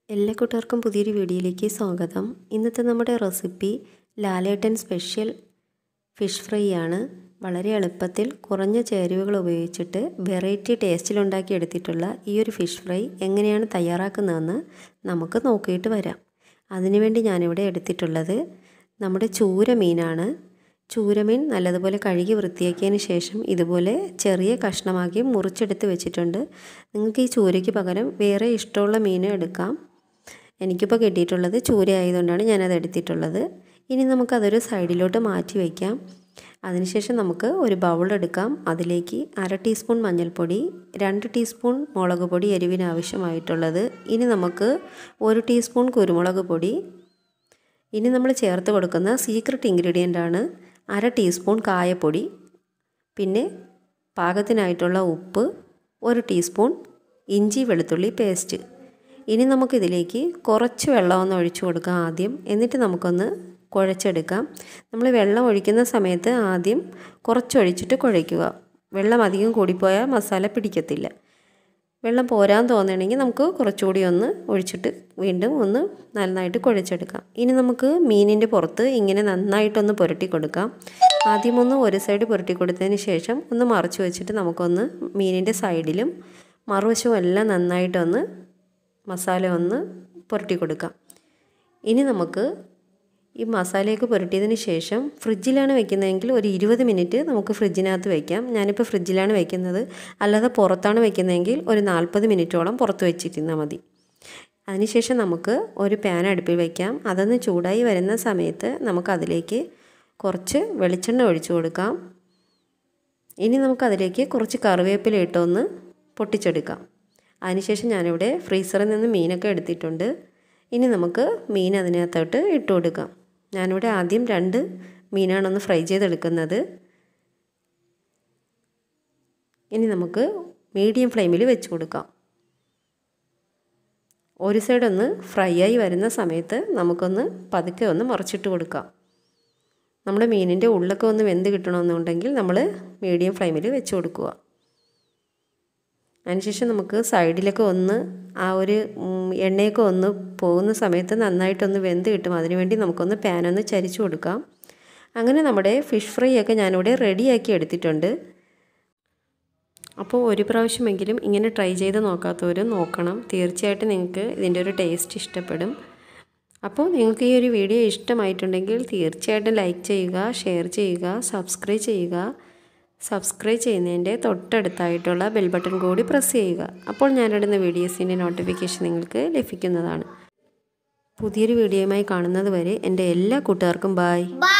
എല്ലാ കൂട്ടുകാർക്കും പുതിയൊരു വീഡിയോയിലേക്ക് സ്വാഗതം ഇന്നത്തെ നമ്മുടെ recipe Lalettan special fish fry ആണ് വളരെ എളുപ്പത്തിൽ കുറഞ്ഞ ചേരുവകൾ ഉപയോഗിച്ചിട്ട് വെറൈറ്റി ടേസ്റ്റിലുണ്ടാക്കി എടുത്തിട്ടുള്ള ഈ ഒരു ഫിഷ് ഫ്രൈ എങ്ങനെയാണ് തയ്യാറാക്കുന്നതെന്ന് നമുക്ക് നോക്കിയിട്ട് വരാം അതിനുവേണ്ടി ഞാനിവിടെ എടുത്തിട്ടുള്ളത് നമ്മുടെ ചൂര മീനാണ് ചൂരമീൻ നല്ലതുപോലെ കഴുകി വൃത്തിയാക്കിയതിന് ശേഷം ഇതുപോലെ ചെറിയ കഷ്ണമാക്കി മുറിച്ചെടുത്ത് വെച്ചിട്ടുണ്ട് നിങ്ങൾക്ക് ഈ ചൂരയ്ക്ക് പകരം വേറെ ഇഷ്ടമുള്ള മീൻ എടുക്കാം എനിക്കിപ്പോൾ കിട്ടിയിട്ടുള്ളത് ചൂര ആയതുകൊണ്ടാണ് ഞാനത് എടുത്തിട്ടുള്ളത് ഇനി നമുക്കതൊരു സൈഡിലോട്ട് മാറ്റി വയ്ക്കാം അതിനുശേഷം നമുക്ക് ഒരു ബൗൾ എടുക്കാം അതിലേക്ക് അര ടീസ്പൂൺ മഞ്ഞൾപ്പൊടി രണ്ട് ടീസ്പൂൺ മുളക് പൊടി എരിവിന് ആവശ്യമായിട്ടുള്ളത് ഇനി നമുക്ക് ഒരു ടീസ്പൂൺ കുരുമുളക് പൊടി ഇനി നമ്മൾ ചേർത്ത് കൊടുക്കുന്ന സീക്രട്ട് ഇൻഗ്രീഡിയൻ്റ് ആണ് അര ടീസ്പൂൺ കായപ്പൊടി പിന്നെ പാകത്തിനായിട്ടുള്ള ഉപ്പ് ഒരു ടീസ്പൂൺ ഇഞ്ചി വെളുത്തുള്ളി പേസ്റ്റ് ഇനി നമുക്കിതിലേക്ക് കുറച്ച് വെള്ളമൊന്ന് ഒഴിച്ചു കൊടുക്കാം ആദ്യം എന്നിട്ട് നമുക്കൊന്ന് കുഴച്ചെടുക്കാം നമ്മൾ വെള്ളം ഒഴിക്കുന്ന സമയത്ത് ആദ്യം കുറച്ചൊഴിച്ചിട്ട് കുഴയ്ക്കുക വെള്ളം അധികം കൂടിപ്പോയാൽ മസാല പിടിക്കത്തില്ല വെള്ളം പോരാൻ തോന്നണമെങ്കിൽ നമുക്ക് കുറച്ചുകൂടി ഒന്ന് ഒഴിച്ചിട്ട് വീണ്ടും ഒന്ന് നന്നായിട്ട് കുഴച്ചെടുക്കാം ഇനി നമുക്ക് മീനിൻ്റെ പുറത്ത് ഇങ്ങനെ നന്നായിട്ടൊന്ന് പുരട്ടി കൊടുക്കാം ആദ്യം ഒന്ന് ഒരു സൈഡ് പുരട്ടി കൊടുത്തതിന് ശേഷം ഒന്ന് മറച്ച് വെച്ചിട്ട് നമുക്കൊന്ന് മീനിൻ്റെ സൈഡിലും മറുവശവും എല്ലാം നന്നായിട്ടൊന്ന് മസാല ഒന്ന് പുരട്ടി കൊടുക്കാം ഇനി നമുക്ക് ഈ മസാലയൊക്കെ പുരട്ടിയതിന് ശേഷം ഫ്രിഡ്ജിലാണ് വെക്കുന്നതെങ്കിൽ ഒരു ഇരുപത് മിനിറ്റ് നമുക്ക് ഫ്രിഡ്ജിനകത്ത് വയ്ക്കാം ഞാനിപ്പോൾ ഫ്രിഡ്ജിലാണ് വെക്കുന്നത് അല്ലാതെ പുറത്താണ് വെക്കുന്നതെങ്കിൽ ഒരു നാൽപ്പത് മിനിറ്റോളം പുറത്ത് വെച്ചിരുന്നാൽ മതി അതിനുശേഷം നമുക്ക് ഒരു പാൻ അടുപ്പിൽ വയ്ക്കാം അതൊന്ന് ചൂടായി വരുന്ന സമയത്ത് നമുക്കതിലേക്ക് കുറച്ച് വെളിച്ചെണ്ണ ഒഴിച്ചു കൊടുക്കാം ഇനി നമുക്കതിലേക്ക് കുറച്ച് കറിവേപ്പില ഇട്ടൊന്ന് പൊട്ടിച്ചെടുക്കാം അതിനുശേഷം ഞാനിവിടെ ഫ്രീസറിൽ നിന്ന് മീനൊക്കെ എടുത്തിട്ടുണ്ട് ഇനി നമുക്ക് മീൻ അതിനകത്തോട്ട് ഇട്ട് കൊടുക്കാം ഞാനിവിടെ ആദ്യം രണ്ട് മീനാണൊന്ന് ഫ്രൈ ചെയ്തെടുക്കുന്നത് ഇനി നമുക്ക് മീഡിയം ഫ്ലെയിമിൽ വെച്ച് കൊടുക്കാം ഒരു സൈഡ് ഒന്ന് ഫ്രൈ ആയി വരുന്ന സമയത്ത് നമുക്കൊന്ന് പതുക്കെ ഒന്ന് മറിച്ചിട്ട് കൊടുക്കാം നമ്മുടെ മീനിൻ്റെ ഉള്ളൊക്കെ ഒന്ന് വെന്ത് കിട്ടണമെന്നുണ്ടെങ്കിൽ നമ്മൾ മീഡിയം ഫ്ലെയിമിൽ വെച്ച് കൊടുക്കുക അതിനുശേഷം നമുക്ക് സൈഡിലൊക്കെ ഒന്ന് ആ ഒരു എണ്ണയൊക്കെ ഒന്ന് പോകുന്ന സമയത്ത് നന്നായിട്ടൊന്ന് വെന്ത് കിട്ടും അതിനുവേണ്ടി നമുക്കൊന്ന് പാനൊന്ന് ചരിച്ചു കൊടുക്കാം അങ്ങനെ നമ്മുടെ ഫിഷ് ഫ്രൈ ഒക്കെ ഞാനിവിടെ റെഡിയാക്കി എടുത്തിട്ടുണ്ട് അപ്പോൾ ഒരു പ്രാവശ്യമെങ്കിലും ഇങ്ങനെ ട്രൈ ചെയ്ത് നോക്കാത്തവർ നോക്കണം തീർച്ചയായിട്ടും നിങ്ങൾക്ക് ഇതിൻ്റെ ഒരു ടേസ്റ്റ് ഇഷ്ടപ്പെടും അപ്പോൾ നിങ്ങൾക്ക് ഈ ഒരു വീഡിയോ ഇഷ്ടമായിട്ടുണ്ടെങ്കിൽ തീർച്ചയായിട്ടും ലൈക്ക് ചെയ്യുക ഷെയർ ചെയ്യുക സബ്സ്ക്രൈബ് ചെയ്യുക സബ്സ്ക്രൈബ് ചെയ്യുന്നതിൻ്റെ തൊട്ടടുത്തായിട്ടുള്ള ബെൽ ബട്ടൺ കൂടി പ്രസ് ചെയ്യുക അപ്പോൾ ഞാനിടുന്ന വീഡിയോസിൻ്റെ നോട്ടിഫിക്കേഷൻ നിങ്ങൾക്ക് ലഭിക്കുന്നതാണ് പുതിയൊരു വീഡിയോയുമായി കാണുന്നത് വരെ എൻ്റെ എല്ലാ കൂട്ടുകാർക്കും ബായ്